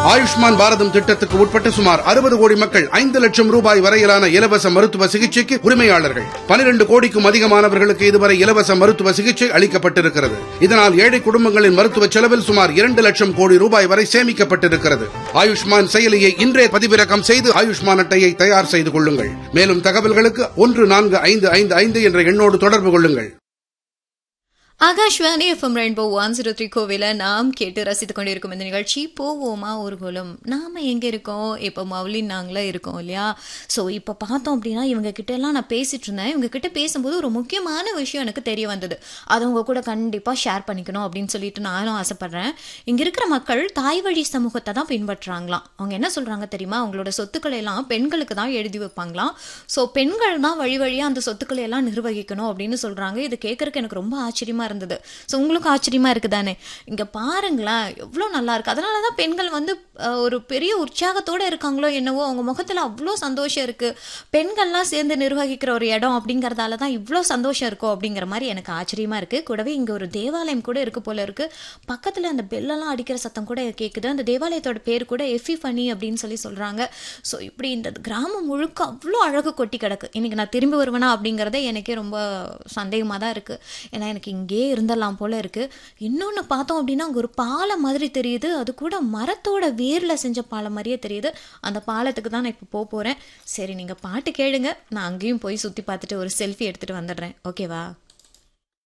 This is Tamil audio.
ஆயுஷ்மான் பாரதம் திட்டத்துக்கு உட்பட்ட சுமார் அறுபது கோடி மக்கள் ஐந்து லட்சம் ரூபாய் வரையிலான இலவச மருத்துவ சிகிச்சைக்கு உரிமையாளர்கள் பனிரெண்டு கோடிக்கும் அதிகமானவர்களுக்கு இதுவரை இலவச மருத்துவ சிகிச்சை அளிக்கப்பட்டிருக்கிறது இதனால் ஏழை குடும்பங்களின் மருத்துவ செலவில் சுமார் இரண்டு லட்சம் கோடி ரூபாய் வரை சேமிக்கப்பட்டிருக்கிறது ஆயுஷ்மான் செயலியை இன்றே பதிவிறக்கம் செய்து ஆயுஷ்மான் அட்டையை தயார் செய்து கொள்ளுங்கள் மேலும் தகவல்களுக்கு ஒன்று நான்கு ஐந்து ஐந்து ஐந்து என்ற எண்ணோடு தொடர்பு கொள்ளுங்கள் Akashvani FM rainbow one zero three கோவில நாம் கேட்டு ரசித்துக் கொண்டிருக்கும் இந்த நிகழ்ச்சி போவோமா ஊர்வலம் நாம எங்க இருக்கோம் இப்போ மவுலின் நாங்களே இருக்கோம் இல்லையா ஸோ இப்போ பார்த்தோம் அப்படின்னா இவங்க கிட்ட எல்லாம் நான் பேசிட்டு இருந்தேன் இவங்க கிட்ட பேசும்போது ஒரு முக்கியமான விஷயம் எனக்கு தெரிய வந்தது அதை உங்க கூட கண்டிப்பா ஷேர் பண்ணிக்கணும் அப்படின்னு சொல்லிட்டு நானும் ஆசைப்படுறேன் இங்க இருக்கிற மக்கள் தாய் வழி சமூகத்தை தான் பின்பற்றுறாங்களாம் அவங்க என்ன சொல்றாங்க தெரியுமா அவங்களோட சொத்துக்களை எல்லாம் பெண்களுக்கு தான் எழுதி வைப்பாங்களாம் ஸோ பெண்கள் தான் வழி வழியா அந்த சொத்துக்களை எல்லாம் நிர்வகிக்கணும் அப்படின்னு சொல்றாங்க இது கேட்கறதுக்கு எனக்கு ரொம்ப ஆச்சரியமா இருந்தது ஸோ உங்களுக்கு ஆச்சரியமா இருக்குதானே இங்க பாருங்களேன் எவ்வளோ நல்லா இருக்கு அதனால தான் பெண்கள் வந்து அஹ், ஒரு பெரிய உற்சாகத்தோட இருக்காங்களோ என்னவோ அவங்க முகத்துல அவ்வளோ சந்தோஷம் இருக்கு பெண்கள்லாம் சேர்ந்து நிர்வகிக்கிற ஒரு இடம் அப்படிங்கறதால தான் இவ்வளோ சந்தோஷம் இருக்கும் அப்படிங்கிற மாதிரி எனக்கு ஆச்சரியமா இருக்கு கூடவே இங்க ஒரு தேவாலயம் கூட இருக்கு போல இருக்கு பக்கத்துல அந்த பெல்லெல்லாம் அடிக்கிற சத்தம் கூட கேட்குது அந்த தேவாலயத்தோட பேர் கூட எஃபி ஃபனி அப்படின்னு சொல்லி சொல்றாங்க ஸோ இப்படி இந்த கிராமம் முழுக்க அவ்வளோ அழகு கொட்டி கிடக்கு இன்னைக்கு நான் திரும்பி வருவேனா அப்படிங்கிறதே எனக்கே ரொம்ப சந்தேகமாக தான் இருக்கு ஏன்னா எனக்கு இங்கேயே இருந்தலாம் போல இருக்கு இன்னொன்று பார்த்தோம் அப்படின்னா அங்கே ஒரு பாலம் மாதிரி தெரியுது அது கூட மரத்தோட வேரில் செஞ்ச பாலம் மாதிரியே தெரியுது அந்த பாலத்துக்கு தான் நான் இப்போ போக போகிறேன் சரி நீங்கள் பாட்டு கேளுங்க நான் அங்கேயும் போய் சுற்றி பார்த்துட்டு ஒரு செல்ஃபி எடுத்துகிட்டு வந்துடுறேன் ஓகேவா